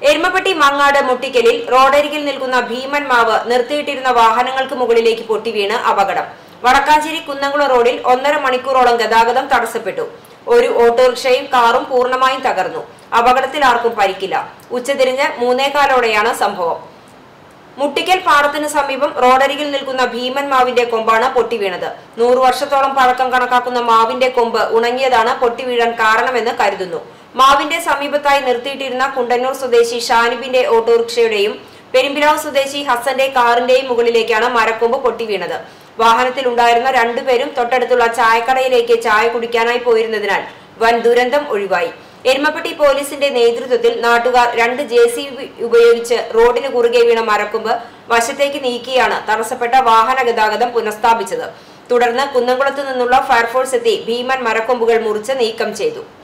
എരുമപ്പെട്ടി മങ്ങാട് മുട്ടിക്കലിൽ റോഡരികിൽ നിൽക്കുന്ന ഭീമൻ മാവ് നിർത്തിയിട്ടിരുന്ന വാഹനങ്ങൾക്ക് മുകളിലേക്ക് പൊട്ടിവീണ് അപകടം വടക്കാഞ്ചേരി കുന്നംകുളം റോഡിൽ ഒന്നര മണിക്കൂറോളം ഗതാഗതം തടസ്സപ്പെട്ടു ഒരു ഓട്ടോറിക്ഷയും കാറും പൂർണ്ണമായും തകർന്നു അപകടത്തിൽ ആർക്കും പരിക്കില്ല ഉച്ചതിരിഞ്ഞ് മൂന്നേകാലോടെയാണ് സംഭവം മുട്ടിക്കൽ പാടത്തിന് സമീപം റോഡരികിൽ നിൽക്കുന്ന ഭീമൻ മാവിന്റെ കൊമ്പാണ് പൊട്ടിവീണത് നൂറു വർഷത്തോളം പഴക്കം കണക്കാക്കുന്ന മാവിന്റെ കൊമ്പ് ഉണങ്ങിയതാണ് പൊട്ടിവീഴാൻ കാരണമെന്ന് കരുതുന്നു മാവിന്റെ സമീപത്തായി നിർത്തിയിട്ടിരുന്ന കുണ്ടന്നൂർ സ്വദേശി ഷാനിബിന്റെ ഓട്ടോറിക്ഷയുടെയും പെരുമ്പിലാവ് സ്വദേശി ഹസന്റെ കാറിന്റെയും മുകളിലേക്കാണ് മരക്കൊമ്പ് പൊട്ടിവീണത് വാഹനത്തിൽ ഉണ്ടായിരുന്ന രണ്ടുപേരും തൊട്ടടുത്തുള്ള ചായക്കടയിലേക്ക് ചായ കുടിക്കാനായി പോയിരുന്നതിനാൽ വൻ ദുരന്തം ഒഴിവായി എരുമപ്പെട്ടി പോലീസിന്റെ നേതൃത്വത്തിൽ നാട്ടുകാർ രണ്ട് ജെ സി ബി ഉപയോഗിച്ച് റോഡിന് കുറുകെ വീണ മരക്കൊമ്പ് വശത്തേക്ക് നീക്കിയാണ് തടസ്സപ്പെട്ട വാഹന ഗതാഗതം പുനഃസ്ഥാപിച്ചത് തുടർന്ന് കുന്നംകുളത്ത് നിന്നുള്ള ഫയർഫോഴ്സ് എത്തി ഭീമൻ മരക്കൊമ്പുകൾ മുറിച്ച് നീക്കം ചെയ്തു